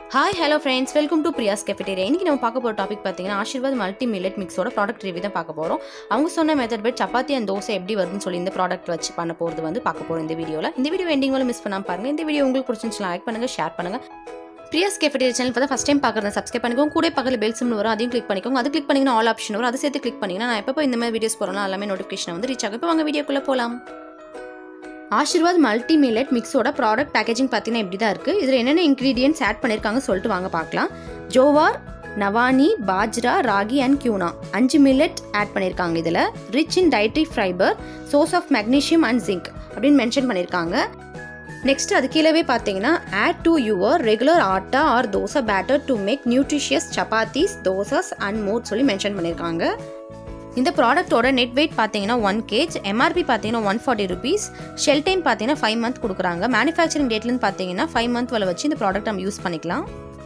hi hello friends welcome to Priya's cafeteria இன்றைக்கி நம்ம பார்க்க போகிற டாபிக் பார்த்தீங்கன்னா ஆஷிர்வாத் மல்டி மில்லட் மிக்ஸோட ப்ராடக்ட் ரிவ்யூ தான் பார்க்க போகிறோம் அவங்க சொன்ன method but chapati and dosa எப்படி வருதுன்னு சொல்லி இந்த ப்ராடக்ட் வச்சு பண்ண போகிறது வந்து பார்க்க போகிறோம் இந்த வீடியோவில் இந்த வீடியோ எண்டிங் மேலே மிஸ் பண்ணாமல் பாருங்கள் இந்த வீடியோ உங்களுக்கு பிடிச்சிருந்துச்சுன்னா லைக் பண்ணுங்கள் ஷேர் பண்ணுங்கள் பிரியாஸ் கெஃபிடேரியா சேனல் இப்போ தான் ஃபஸ்ட் டைம் பார்க்குறது சப்ஸ்கிரைப் பண்ணிக்கோங்க கூட பக்கத்தில் பெல் சிம்னு வரும் அதையும் கிளிக் பண்ணிக்கோங்க அது கிளிக் பண்ணிங்கன்னா ஆல் ஆப்ஷன் வரும் அதை சேர்த்து கிளிக் பண்ணிங்கன்னா நான் எப்போ இந்த மாதிரி வீடியோஸ் போகிறோம் எல்லாமே நோட்டிஃபிகேஷன் வந்து ரீச் ஆகும் இப்போ வாங்க வீடியோக்குள்ளே போகலாம் ஆஷிர்வாத் மல்டி மில்லட் மிக்ஸோட ப்ராடக்ட் பேக்கேஜிங் பார்த்தீங்கன்னா இப்படி தான் இருக்குது இதில் என்னென்ன இன்க்ரீடியன்ஸ் ஆட் பண்ணியிருக்காங்க சொல்லிட்டு வாங்க பார்க்கலாம் ஜோவார் நவானி பாஜ்ரா ராகி அண்ட் கியூனா அஞ்சு மில்லட் ஆட் பண்ணியிருக்காங்க இதில் rich in dietary fibre source of magnesium and zinc அப்படின்னு மென்ஷன் பண்ணியிருக்காங்க நெக்ஸ்ட் அது கீழவே பார்த்தீங்கன்னா add to your regular atta or dosa batter to make nutritious chapatis dosas and more சொல்லி மென்ஷன் பண்ணியிருக்காங்க இந்த ப்ராடக்ட்டோட நெட் வெயிட் பார்த்தீங்கன்னா ஒன் கேஜ் எம்ஆர்பி பார்த்தீங்கன்னா one forty rupees shelf time பார்த்தீங்கன்னா ஃபைவ் மந்த் கொடுக்குறாங்க மேனுஃபேக்சரிங் டேட்லேருந்து பார்த்தீங்கன்னா ஃபைவ் மந்த் வரை வச்சு இந்த ப்ராடக்ட் நம்ம யூஸ் பண்ணிக்கலாம்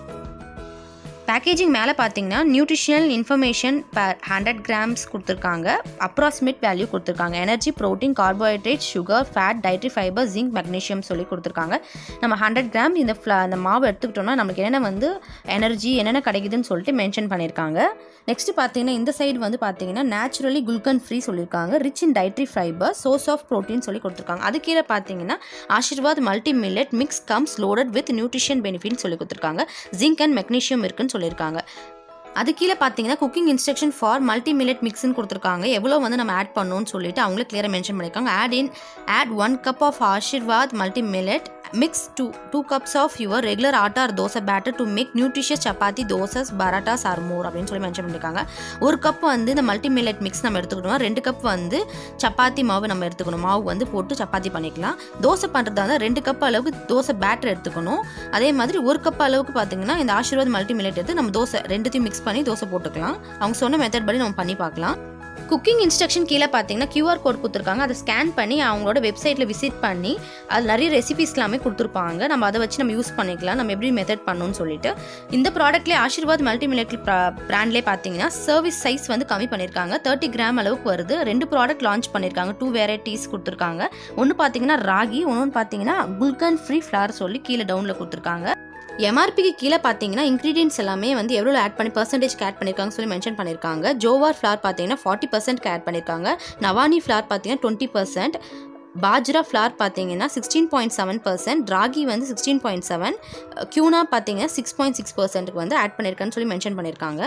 பேக்கேஜிங் மேலே பார்த்தீங்கன்னா nutritional information per hundred grams கொடுத்துருக்காங்க அப்ராக்சிமேட் வேல்யூ கொடுத்துருக்காங்க energy protein carbohydrate sugar fat dietary fibre zinc magnesium சொல்லி கொடுத்துருக்காங்க நம்ம ஹண்ட்ரட் கிராம் இந்த ஃப்ளா அந்த மாவு எடுத்துக்கிட்டோம்னா நமக்கு என்னென்ன வந்து எனர்ஜி என்னென்ன கிடைக்குதுன்னு சொல்லிட்டு மென்ஷன் பண்ணியிருக்காங்க நெக்ஸ்ட் பார்த்தீங்கன்னா இந்த சைடு வந்து பார்த்தீங்கன்னா நேச்சுரலி குல்கன் ஃப்ரீ சொல்லியிருக்காங்க rich in dietary fibre source of protein சொல்லி கொடுத்துருக்காங்க அது கீழே பார்த்தீங்கன்னா Aashirvaad multi millet mix comes loaded with nutrition பெனிஃபிட்னு சொல்லி கொடுத்துருக்காங்க ஜிங்க் அண்ட் மெக்னீஷியம் இருக்குன்னு சொல்லியிருக்காங்க அது கீழே பார்த்தீங்கன்னா cooking instruction for multi millet மிக்ஸ்னு கொடுத்துருக்காங்க எவ்வளோ வந்து நம்ம ஆட் பண்ணணும்னு சொல்லிட்டு அவங்களே கிளியராக மென்ஷன் பண்ணியிருக்காங்க add in add one cup of Aashirvaad multi millet mix to two cups of your regular atta or dosa batter to make nutritious chapati dosas parathas or more அப்படின்னு சொல்லி மென்ஷன் பண்ணியிருக்காங்க ஒரு கப் வந்து இந்த மல்டி மில்லட் மிக்ஸ் நம்ம எடுத்துக்கணும் ரெண்டு கப் வந்து சப்பாத்தி மாவு நம்ம எடுத்துக்கணும் மாவு வந்து போட்டு சப்பாத்தி பண்ணிக்கலாம் தோசை பண்ணுறதா இருந்தால் ரெண்டு கப் அளவுக்கு தோசை பேட்டர் எடுத்துக்கணும் அதே மாதிரி ஒரு கப் அளவுக்கு பார்த்தீங்கன்னா இந்த ஆஷிர்வாத் மல்டி மில்லட் எடுத்து நம்ம தோசை ரெண்டுத்தையும் மிக்ஸ் பண்ணி தோசை போட்டுக்கலாம் அவங்க சொன்ன மெத்தட் படி நம்ம பண்ணி பார்க்கலாம் குக்கிங் இன்ஸ்ட்ரக்ஷன் கீழே பார்த்தீங்கன்னா கியூஆர் கோட் கொடுத்துருக்காங்க அதை ஸ்கேன் பண்ணி அவங்களோட வெப்சைட்டில் விசிட் பண்ணி அது நிறைய ரெசிபிஸ் எல்லாமே கொடுத்துருப்பாங்க நம்ம அதை வச்சு நம்ம யூஸ் பண்ணிக்கலாம் நம்ம எப்படி மெத்தட் பண்ணணும்னு சொல்லிட்டு இந்த ப்ராடக்ட்லேயே ஆஷிர்வாத் மல்டி மில்லட் பிராண்ட்லேயே பார்த்தீங்கன்னா சர்வீஸ் சைஸ் வந்து கம்மி பண்ணியிருக்காங்க தேர்ட்டி கிராம் அளவுக்கு வருது ரெண்டு ப்ராடக்ட் லான்ச் பண்ணியிருக்காங்க டூ வெரைட்டிஸ் கொடுத்துருக்காங்க ஒன்று பார்த்தீங்கன்னா ராகி ஒன்று பார்த்தீங்கன்னா குல்கன் ஃப்ரீ ஃப்ளார் சொல்லி கீழே டவுனில் கொடுத்துருக்காங்க எம்ஆர்பிக்கு கீழே பார்த்தீங்கன்னா இன்க்ரீடியன்ஸ் எல்லாமே வந்து எவ்வளோ ஆட் பண்ணி பர்சன்டேஜ் ஆட் பண்ணியிருக்காங்க சொல்லி மென்ஷன் பண்ணியிருக்காங்க ஜோவார் ஃப்ளார் பார்த்தீங்கன்னா ஃபார்ட்டி பர்சன்ட் ஆட் பண்ணியிருக்காங்க நவானி ஃப்ளார் பார்த்தீங்கன்னா டுவெண்ட்டி பர்சன்ட் பாஜ்ரா ஃப்ளார் பார்த்தீங்கன்னா sixteen point seven percent ragi வந்து சிக்ஸ்டீன் பாயிண்ட் செவன் கியூனா பார்த்தீங்கன்னா சிக்ஸ் பாயிண்ட் சிக்ஸ் பர்சன்ட்டுக்கு வந்து ஆட் பண்ணியிருக்கான்னு சொல்லி மென்ஷன் பண்ணியிருக்காங்க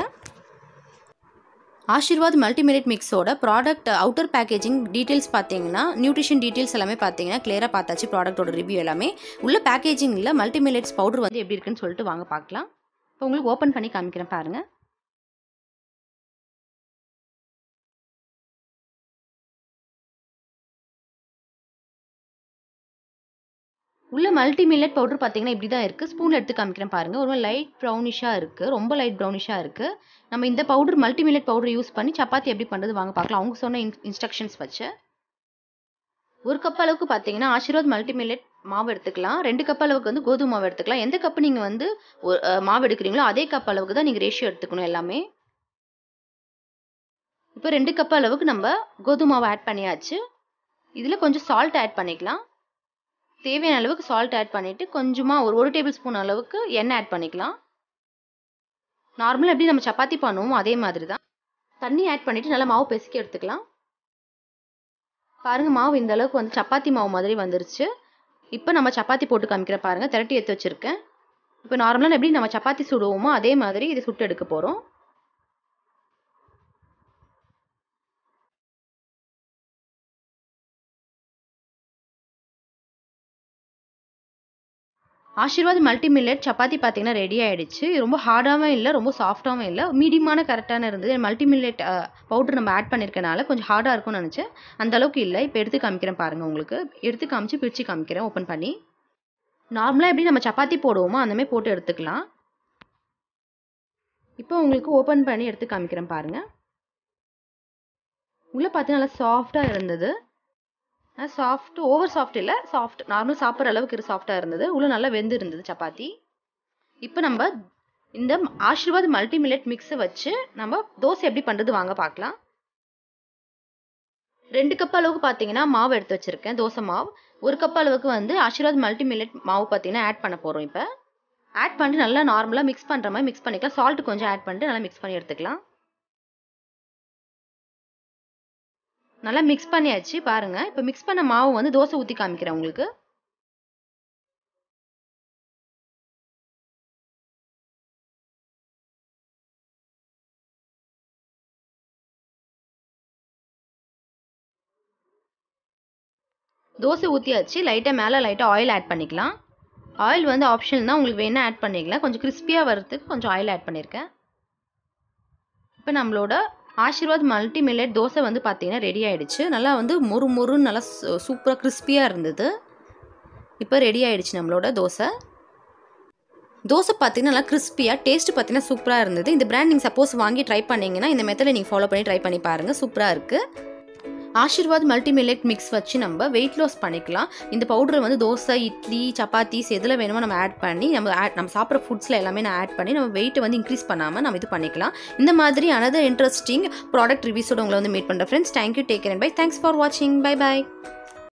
ஆஷிர்வாத் மல்டிமிலேட் மிக்ஸோட ப்ராடக்ட் அவுட்டர் பேக்கேஜிங் டீட்டெயில்ஸ் பார்த்தீங்கன்னா நியூட்ரிஷன் டீட்டெயில்ஸ் எல்லாமே பார்த்தீங்கன்னா கிளியராக பார்த்தாச்சு ப்ராடக்ட்டோட ரிவ்யூ எல்லாமே உள்ள பேக்கேஜிங்கில் மல்டிமிலேட்ஸ் பவுடர் வந்து எப்படி இருக்குன்னு சொல்லிட்டு வாங்க பார்க்கலாம் இப்போ உங்களுக்கு ஓப்பன் பண்ணி காமிக்கிறேன் பாருங்கள் உள்ள மல்டி மில்லட் பவுடர் பார்த்தீங்கன்னா இப்படி தான் இருக்குது ஸ்பூன் எடுத்து காமிக்கிறேன் பாருங்கள் ஒரு லைட் ப்ரௌனிஷாக இருக்குது ரொம்ப லைட் ப்ரௌனிஷாக இருக்குது நம்ம இந்த powder multi millet powder use பண்ணி சப்பாத்தி எப்படி பண்ணுறது வாங்க பார்க்கலாம் அவங்க சொன்ன இன்ஸ்ட்ரக்ஷன்ஸ் வச்சு ஒரு கப் அளவுக்கு பார்த்தீங்கன்னா ஆஷிர்வாத் மல்டி மில்லட் மாவு எடுத்துக்கலாம் ரெண்டு கப் அளவுக்கு வந்து கோதுமை மாவு எடுத்துக்கலாம் எந்த கப்பு நீங்கள் வந்து மாவு எடுக்கிறீங்களோ அதே கப் அளவுக்கு தான் நீங்கள் ரேஷியோ எடுத்துக்கணும் எல்லாமே இப்போ ரெண்டு கப் அளவுக்கு நம்ம கோதுமை மாவு ஆட் பண்ணியாச்சு இதில் கொஞ்சம் சால்ட் ஆட் பண்ணிக்கலாம் தேவையான அளவுக்கு சால்ட் ஆட் பண்ணிவிட்டு கொஞ்சமாக ஒரு ஒரு டேபிள் ஸ்பூன் அளவுக்கு எண்ணெய் ஆட் பண்ணிக்கலாம் நார்மலாக எப்படி நம்ம சப்பாத்தி பண்ணுவோம் அதே மாதிரி தான் தண்ணி ஆட் பண்ணிவிட்டு நல்லா மாவு பெசுக்கி எடுத்துக்கலாம் பாருங்கள் மாவு இந்த அளவுக்கு வந்து சப்பாத்தி மாவு மாதிரி வந்துருச்சு இப்போ நம்ம சப்பாத்தி போட்டு காமிக்கிற பாருங்கள் திரட்டி எடுத்து வச்சுருக்கேன் இப்போ நார்மலாக எப்படி நம்ம சப்பாத்தி சுடுவோமோ அதே மாதிரி இதை சுட்டு எடுக்க போகிறோம் ஆஷிர்வாத் மல்டி மில்லட் சப்பாத்தி பார்த்தீங்கன்னா ரெடி ஆகிடுச்சு ரொம்ப ஹார்டாகவும் இல்லை ரொம்ப சாஃப்டாகவும் இல்லை மீடியமான கரெக்டான இருந்தது மல்டி மில்லட் பவுடர் நம்ம ஆட் பண்ணியிருக்கனால கொஞ்சம் ஹார்டாக இருக்கும்னு நினச்சேன் அந்த அளவுக்கு இல்லை இப்போ எடுத்து காமிக்கிறேன் பாருங்கள் உங்களுக்கு எடுத்து காமிச்சு பிரித்து காமிக்கிறேன் ஓப்பன் பண்ணி நார்மலாக எப்படி நம்ம சப்பாத்தி போடுவோமோ அந்தமாதிரி போட்டு எடுத்துக்கலாம் இப்போ உங்களுக்கு ஓப்பன் பண்ணி எடுத்து காமிக்கிறேன் பாருங்கள் உள்ளே பார்த்தீங்கன்னா நல்லா சாஃப்டாக இருந்தது சாஃப்ட் ஓவர் சாஃப்ட் இல்லை சாஃப்ட் நார்மல் சாப்பிட்ற அளவுக்கு சாஃப்டாக இருந்தது உள்ள நல்லா வெந்து இருந்தது சப்பாத்தி இப்போ நம்ம இந்த ஆஷிர்வாத் மல்டி மில்லட் மிக்ஸை வச்சு நம்ம தோசை எப்படி பண்ணுறது வாங்க பார்க்கலாம் ரெண்டு கப் அளவுக்கு பார்த்தீங்கன்னா மாவு எடுத்து வச்சுருக்கேன் தோசை மாவு ஒரு கப் அளவுக்கு வந்து ஆஷிர்வாத் மல்டி மில்லட் மாவு பார்த்தீங்கன்னா ஆட் பண்ண போகிறோம் இப்போ ஆட் பண்ணிட்டு நல்லா நார்மலாக மிக்ஸ் பண்ணுற மாதிரி மிக்ஸ் பண்ணிக்கலாம் சால்ட் கொஞ்சம் ஆட் பண்ணிட்டு நல்லா மிக்ஸ் பண்ணி எடுத்துக்கலாம் நல்லா மிக்ஸ் பண்ணியாச்சு பாருங்க இப்போ மிக்ஸ் பண்ண மாவு வந்து தோசை ஊற்றி காமிக்கிறேன் உங்களுக்கு தோசை ஊற்றியாச்சு லைட்டாக மேலே லைட்டாக ஆயில் ஆட் பண்ணிக்கலாம் ஆயில் வந்து ஆப்ஷன் தான் உங்களுக்கு வேணால் ஆட் பண்ணிக்கலாம் கொஞ்சம் கிறிஸ்பியாக வரதுக்கு கொஞ்சம் ஆயில் ஆட் பண்ணியிருக்கேன் இப்போ நம்மளோட ஆஷிர்வாத் மல்டி மில்லட் தோசை வந்து பார்த்தீங்கன்னா ரெடி ஆகிடுச்சு நல்லா வந்து மொறு மொறுன்னு நல்லா சூப்பராக கிறிஸ்பியாக இருந்தது இப்போ ரெடி ஆகிடுச்சு நம்மளோட தோசை தோசை பார்த்தீங்கன்னா நல்லா கிறிஸ்பியாக டேஸ்ட் பார்த்தீங்கன்னா சூப்பராக இருந்தது இந்த பிராண்ட் நீங்கள் சப்போஸ் வாங்கி ட்ரை பண்ணிங்கன்னா இந்த மெத்தடில் நீங்கள் ஃபாலோ பண்ணி ட்ரை பண்ணி பாருங்கள் சூப்பராக இருக்குது ஆஷிர்வாத் மல்டி மில்லட் மிக்ஸ் வச்சு நம்ம வெயிட் லாஸ் பண்ணிக்கலாம் இந்த பவுடரை வந்து தோசை இட்லி சப்பாத்திஸ் எதில் வேணுமோ நம்ம ஆட் பண்ணி நம்ம ஆட் நம்ம சாப்பிட்ற ஃபுட்ஸில் எல்லாமே நான் ஆட் பண்ணி நம்ம வெயிட்டை வந்து இன்க்ரீஸ் பண்ணாமல் நம்ம இது பண்ணிக்கலாம் இந்த மாதிரி அனதர் இன்ட்ரெஸ்டிங் ப்ராடக்ட் ரிவ்யூஸோட உங்களை வந்து மீட் பண்ணுறேன் friends thank you take care bye thanks for வாட்சிங் பை பை